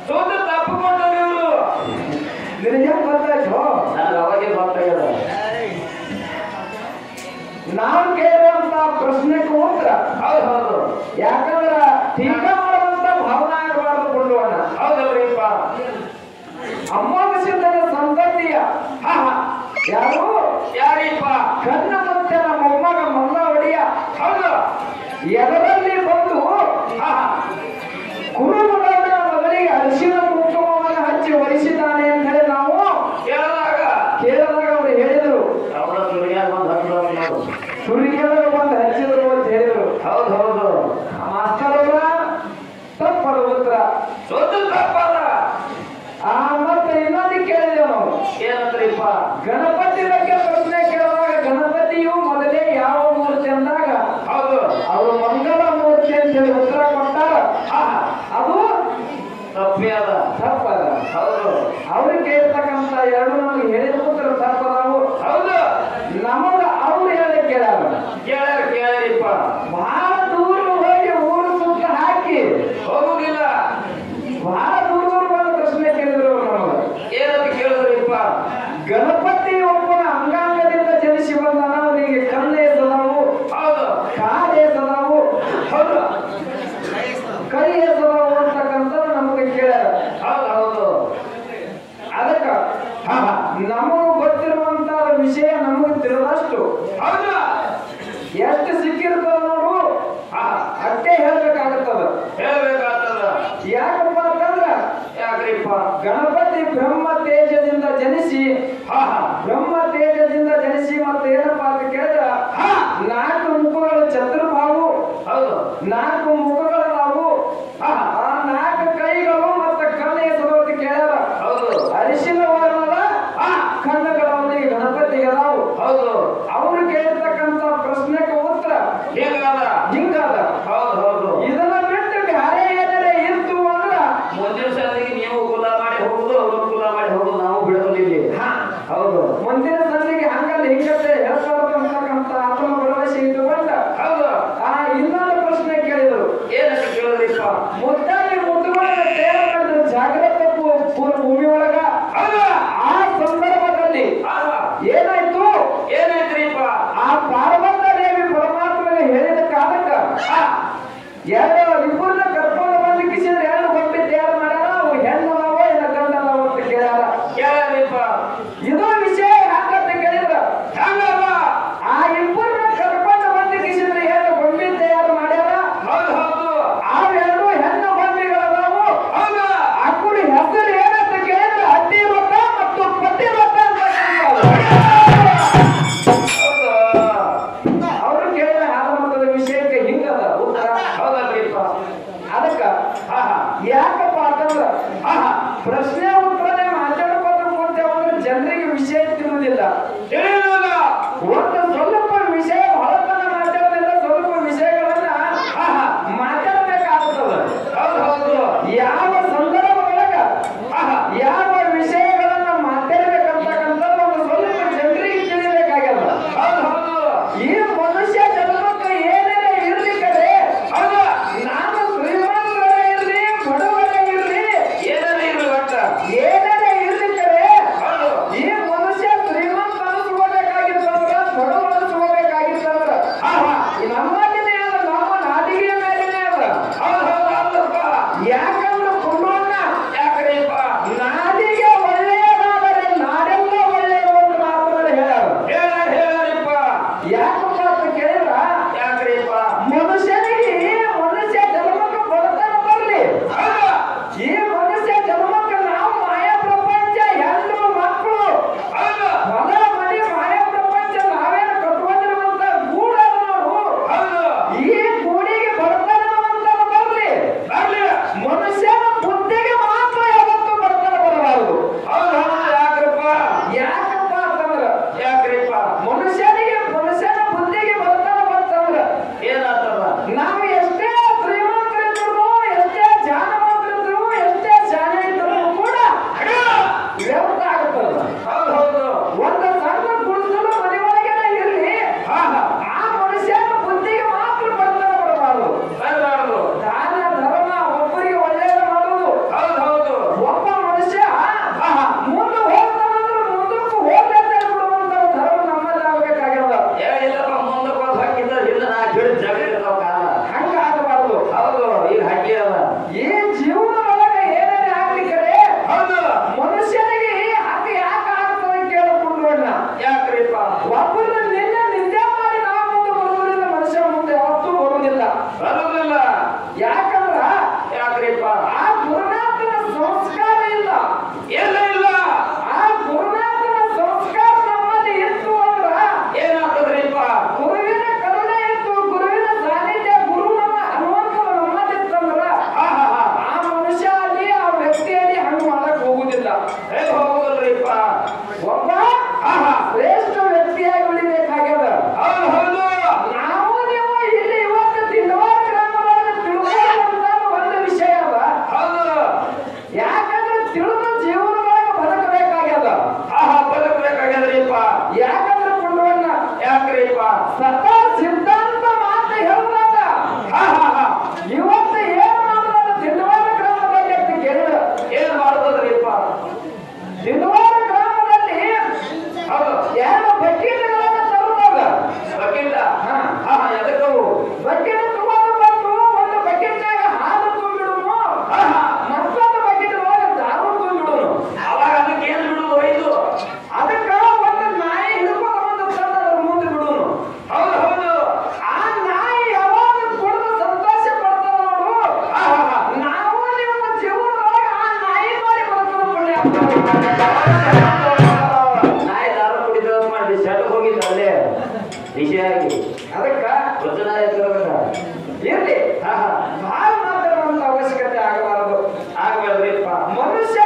ಸೋತು ತಪ್ಪಿಕೊಂಡರು ಇವರು ನಿನಗೆ ಹೆಂಗ್ ಗೊತ್ತಾಯ್ತು ನನಗೆ ಅವಾಗೆ ಗೊತ್ತಾಗ್ಯದ ನಾವು ಕೇಳುವಂತ ಪ್ರಶ್ನೆಗೆ ಉತ್ತರ ಹೌದು ಹೌದು ಯಾಕಂದ್ರ ಟೀಕಾ ಮಾಡುವಂತ ಭಾವನೆ ಆಗಬಾರ್ದು ಕೊಂಡೋಣ ಹೌದಲ್ರಿಪ್ಪ ಅಮಾವಾಸ್ಯದ ಸಂತತಿಯ ಹಾ ಹಾ ಯಾರು ಯಾರಿಪ್ಪ ಕನ್ನ ಮುತ್ತನ ಮೊಮ್ಮಗ ಮಲ್ಲ ಒಡೆಯ ಹೌದು ಎದರಲ್ಲಿ ಬಂದು ಹಾ ಹಾ ಕುರುಬುಗಳ ಮೊದಲಿಗೆ ಅರಿಶಿನ ಕುಂಕುಮವನ್ನು ಹಚ್ಚಿ ವರಿಸಿದ್ದಾನೆ ಅಂತ ಹೇಳಿ ನಾವು ಕೇಳಿದಾಗ ಕೇಳಿದಾಗ ಅವರು ಹೇಳಿದರು ಅವರ ಸುರಿಯಾಗ ಬಂದು ಹತ್ತು ನೋಡು ಸುರಿಗೆಗಳು ಬಂದು ಹಚ್ಚಿದ್ರು ಅಂತ ಹೇಳಿದರು ಹೌದು ಹೌದು ಮಾಸ್ತರ್ ಅವರ ತಪ್ಪದ ಉತ್ತರ ಸೋತು ತಪ್ಪಲ್ಲ ಆ ಮತ್ತೆ ಇನ್ನೊಂದು ಕೇಳಿದೆವು ನಾವು ಏನಂದ್ರಿಪ್ಪ ಗಣಪತಿ ಬಗ್ಗೆ ಪ್ರಶ್ನೆ ಕೇಳುವಾಗ ಗಣಪತಿಯು ಮೊದಲೇ ಯಾವ ಮೂರ್ತಿ ಅಂದಾಗ ಹೌದು ಅವರು ಮಂಗಲ ಮೂರ್ತಿ ಅಂತ ಹೇಳಿ ಉತ್ತರ ಕೊಟ್ಟಾರ ಹಾ ಹಾ ಅದು ತಪ್ಪೇ ಅದ ತಪ್ಪದ ಹೌದು ಅವ್ರು ಕೇಳ್ತಕ್ಕಂತ ಎರಡು ನಮ್ಗೆ ಹೇಳಿದ ಉತ್ತರ ತಪ್ಪದಾವು ಹೌದು ನಮಗ ಅವ್ರು ಹೇಳಿ ಕೇಳ್ಯಾರ ಕೇಳ್ಯಾರ ಕೇಳ್ಯಾರಿಪ್ಪ ಬಹಳ ದೂರ ಹೋಗಿ ಊರು ಸುತ್ತ ಹಾಕಿ ಹೋಗುದಿಲ್ಲ ಬಹಳ ದೂರ ದೂರ ಬಂದು ಪ್ರಶ್ನೆ ಕೇಳಿದ್ರು ನಮಗ ಏನಂತ ಕೇಳಿದ್ರಿಪ್ಪ ಗಣಪತಿ ಒಬ್ಬನ ಅಂಗಾಂಗದಿಂದ ಜನಿಸಿ ಬಂದಾನ ಅವನಿಗೆ ಕಣ್ಣೇ ಸದಾವು ಹೌದು ಕಾಲೇ ಸದಾವು ಹೌದು ಕೈಯೇ ಸದಾವು ಅಂತಕ್ಕಂಥ ನಮಗೆ ಕೇಳ್ಯಾರ ಹೌದು ಹೌದು ಅದಕ್ಕ ಹಾ ಹಾ ನಮಗೂ ಗೊತ್ತಿರುವಂತ ವಿಷಯ ನಮಗೆ ತಿಳಿದಷ್ಟು ಹೌದು ಎಷ್ಟು ಸಿಕ್ಕಿರ್ತದ ನೋಡು ಹಾ ಅಷ್ಟೇ ಹೇಳ್ಬೇಕಾಗುತ್ತದ ಹೇಳ್ಬೇಕಾಗ್ತದ ಯಾಕಪ್ಪ ಅಂತಂದ್ರ ಯಾಕ್ರಿಪ್ಪ ಗಣಪತಿ ಬ್ರಹ್ಮ ತೇಜದಿಂದ ಜನಿಸಿ ಹಾ ಹಾ ಬ್ರಹ್ಮ ತೇಜದಿಂದ ಜನಿಸಿ ಮತ್ತೆ ಏನಪ್ಪಾ ಅಂತ ಕೇಳಿದ್ರ ಹಾ ನಾಲ್ಕು ಮುಖಗಳು ಚತುರ್ಭಾವು ಹೌದು ನಾಲ್ಕು ಮುಖಗಳದಾವು ಹಾ ಹಾ ಆ ನಾಲ್ಕು ಕೈಗಳು ಮತ್ತೆ ಕಣ್ಣು ಹೆಸರು ಅಂತ ಕೇಳ್ಯಾರ ಹೌದು ಅರಿಶಿನ ವರ್ಣದ ಹಾ ಕಣ್ಣುಗಳು ಅವನಿಗೆ ಗಣಪತಿಗೆ ಅದಾವು ಹೌದು ಅವರು ಕೇಳಿರ್ತಕ್ಕಂತ ಪ್ರಶ್ನೆಗೆ ಉತ್ತರ ಹಿಂಗಾದ ಹಿಂಗಾದ ಹೌದು ಹೌದು ಇದನ್ನ ಬಿಟ್ಟು ಬ್ಯಾರೆ ಏನಾರೇ ಇತ್ತು ಅಂದ್ರ ಮುಂದಿನ ಸಂದಿಗೆ ನೀವು ಕುಲ ಮಾಡಿ ಹೋಗುದು ಅವರು ಕುಲ ಮಾಡಿ ಹೋಗುದು ನಾವು ಬಿಡೋದಿಲ್ಲ ಹಾ, ಹೌದು ಮುಂದಿನ ಸಂದಿಗೆ ಹಂಗಲ್ಲ ಹಿಂಗತ್ತೆ ಹೇಳ್ಬಾರ್ದು ಅಂತಕ್ಕಂತ ಆತ್ಮ ಭರವಸೆ ಇಟ್ಟುಕೊಂಡ ಹೌದು ಆ ಇನ್ನೊಂದು ಪ್ರಶ್ನೆ ಕೇಳಿದ್ರು ಏನಂತ ಕೇಳಿದ್ರಿಪ್ಪ ಮುದ್ದಾಗಿ ಮುದ್ದುಗಳನ್ನ ತಯಾರು ಮಾಡಿದ್ರು ಜಾಗ್ರತ ಪೂ- ಪೂರ್ವ ಭೂಮಿ ಒಳಗ ಹೌದು ಆ ಸಂದರ್ಭದಲ್ಲಿ ಹಾ ಹಾ ಏನಾಯ್ತು ಏನಾಯ್ತ್ರಿಪ್ಪ ಆ ಪಾರ್ವತ ದೇವಿ ಪರಮಾತ್ಮನಿಗೆ ಹೇಳಿದ ಕಾಲಕ್ಕ ಹಾ ಎರಡು ಇಬ್ಬರನ್ನ ಕರ್ಕೊಂಡು ಬಂದು ಕಿಸಿದ್ರೆ ಎರಡು ಗೊಂಬೆ ತಯಾರು ಮಾಡ್ಯಾರ ಅವು ಹೆಣ್ಣು ಅದಾವ ಇಲ್ಲ ಗಂಡ ಅದಾವ ಅಂತ ಕೇಳ್ಯಾರ ಕೇಳ್ಯಾರಿಪ್ಪ ಇದು ವಿಷಯ ಯಾಕಂತ ಕೇಳಿದ್ರ ಹೆಂಗಪ್ಪ ಆ ಇಬ್ಬರನ್ನ ಕರ್ಕೊಂಡು ಬಂದು ಕಿಸಿದ್ರೆ ಎರಡು ಗೊಂಬೆ ತಯಾರು ಮಾಡ್ಯಾರ ಹೌದು ಹೌದು ಅವೆರಡು ಹೆಣ್ಣು ಗೊಂಬೆಗಳದಾವು ಹೌದು ಆ ಕುಡಿ ಹೆಸರು ಏನಂತ ಕೇಳಿದ್ರೆ ಅಡ್ಡಿ ರೊಕ್ಕ ಮತ್ತು ಪಟ್ಟಿ ರೊಕ್ಕ ಅಂತ ಹೌದು ಅವರು ಕೇಳಿದ ಹಾಲಮತದ ವಿಷಯಕ್ಕೆ ಹಿಂಗದ ಉತ್ತರ ಹೌದಲ್ರಿಪ್ಪ ಅದಕ್ಕ ಹಾ ಹಾ ಯಾಕಪ್ಪ ಅಂತಂದ್ರ ಹಾ ಹಾ ಪ್ರಶ್ನೆ ಉತ್ತರನೇ ಮಾತಾಡ್ಕೋತ ಕುಂತೇವ ಅಂದ್ರೆ ಜನರಿಗೆ ವಿಷಯ ತಿಳಿಯುವುದಿಲ್ಲ ತಿಳಿಯೋದಿಲ್ಲ ಒಂದು ಸ್ವಲ್ಪ ವಿಷಯ ಹೊಳತನ ಮಾತಾಡೋದ್ರಿಂದ ಸ್ವಲ್ಪ ವಿಷಯಗಳನ್ನ ಹಾ ಹಾ ಮಾತಾಡಬೇಕಾಗುತ್ತದ ಹೌದು ಹೌದು ಯಾವ ಸಂದರ್ಭ ಒಳಗ ಹಾ ಹಾ ಯಾವ ವಿಷಯಗಳನ್ನ ಮಾತಾಡ್ಬೇಕಂತಕ್ಕಂಥ ಒಂದು ಸ್ವಲ್ಪ ಜನರಿಗೆ ತಿಳಿಬೇಕಾಗ್ಯದ ಹೌದು ಹೌದು ಈ ಮನುಷ್ಯ ಜನ್ಮಕ್ಕೆ ಏನೇನೇ ಇರ್ಲಿ ಕಡೆ ಹೌದು ನಾನು ಶ್ರೀಮಂತರೇ ಇರ್ಲಿ ಬಡವರೇ ಇರ್ಲಿ ಏನಾರ ಇರ್ಲಿ ಒಟ್ಟ ಏನೇನೇ ಇರ್ಲಿ ಕಡೆ ಹೌದು ಈ ಮನುಷ್ಯ ಶ್ರೀಮಂತ ಅನಿಸ್ಕೋಬೇಕಾಗಿರ್ತಂದ್ರ ನಾಯಿ ದಾರು ಕುಡಿದ ಮಾಡಿ ಸೆಟ್ ಹೋಗಿದ್ದ ಅಲ್ಲೇ ವಿಷಯಾಗಿ ಅದಕ್ಕ ವಚನ ಎತ್ತಿರಬೇಕ ಇರ್ಲಿ ಹಾ ಹಾ ಭಾಳ ಮಾತಾಡುವಂತ ಅವಶ್ಯಕತೆ ಆಗಬಾರದು ಆಗ್ಬೇಡ್ರಿಪ್ಪ ಮನುಷ್ಯ